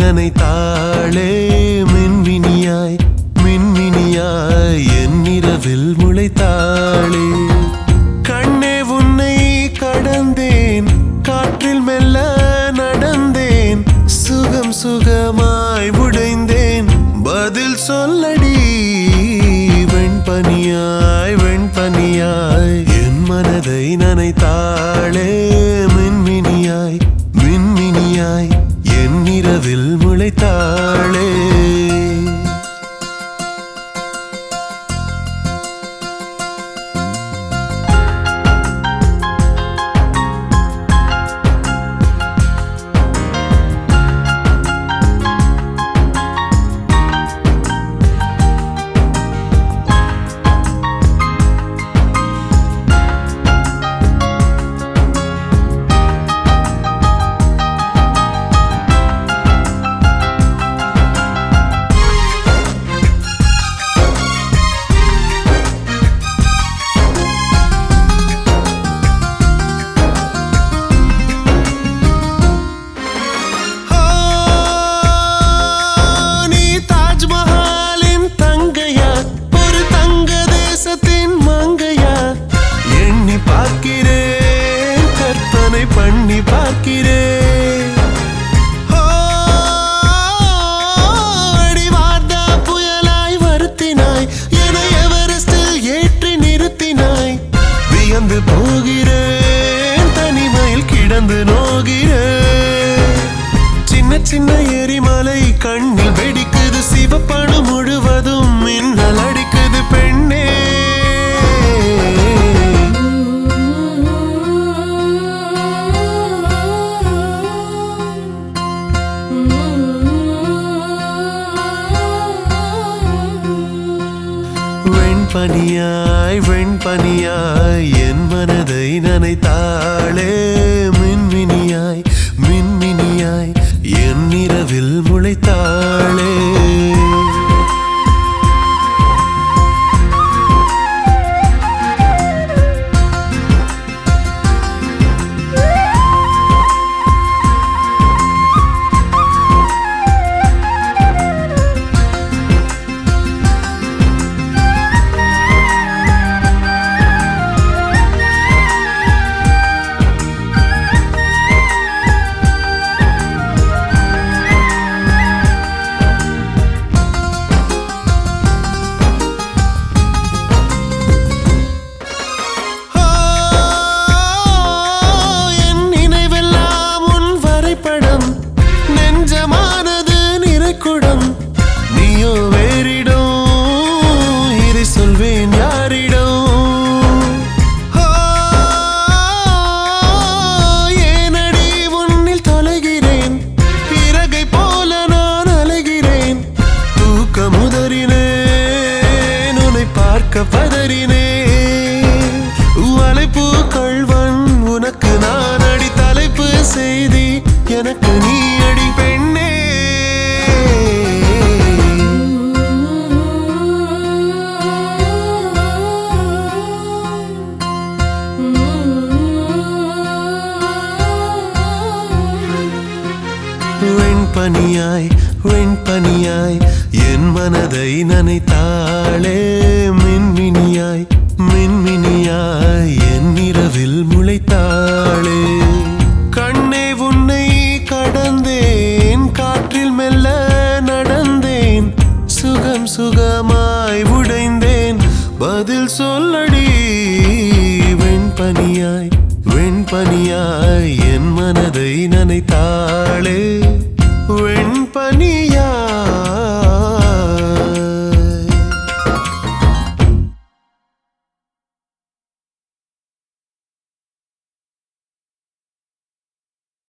நனைத்தாளே மின்மினியாய் மின்மினியாய் என் இரவில் முளைத்தாளே கண்ணே உன்னை கடந்தேன் காற்றில் மெல்ல நடந்தேன் சுகம் சுகமாய் உடைந்தேன் பதில் சொல்லடி வெண்பனியாய் வெண்பனியாய் என் மனதை நனைத்தாளே மின்மினியாய் மின்மினியாய் என் இரவில் முளைத்தாளே ஆ, நீ தாஜ்மஹாலின் தங்கையா ஒரு தங்க தேசத்தின் மங்கையா எண்ணி பார்க்கிறேன் கற்பனை பண்ணி பார்க்கிறேன் ஆ, அடிவார்ந்த புயலாய் வருத்தினாய் என எவரெஸ்டில் ஏற்றி நிறுத்தினாய் வியந்து போகிறேன் தனிமையில் கிடந்து நோகிறேன் சின்ன சின்ன எரிமலை கண்ணில் வெடிக்குது சிவப்பணு முழுவதும் மின்னல் அடிக்குது பெண்ணே வெண்பனியாய் வெண்பனியாய் என் மனதை நனைத்தாளே மின்மினியாய் மின்மினியாய் என் இரவில் முளைத்தாளே ஆ, என் நினைவெல்லாம் உன் வரைபடம் நெஞ்சமானது நிறைக்குடம் நீயோ வேறிடம் இதை சொல்வேன் யாரிடம் ஆ, ஏனடி உன்னில் தொலைகிறேன் இறகை போல நான் அலைகிறேன் தூக்க முதறினேன் உன்னை பார்க்க பதறினேன் வலைப்பு கள்வன் உனக்கு நான் அடி தலைப்பு செய்தி எனக்கு நீ அடி பெண்ணே வெண்பனியாய் வெண்பனியாய் என் மனதை நனைத்தாளே மின்மினியாய்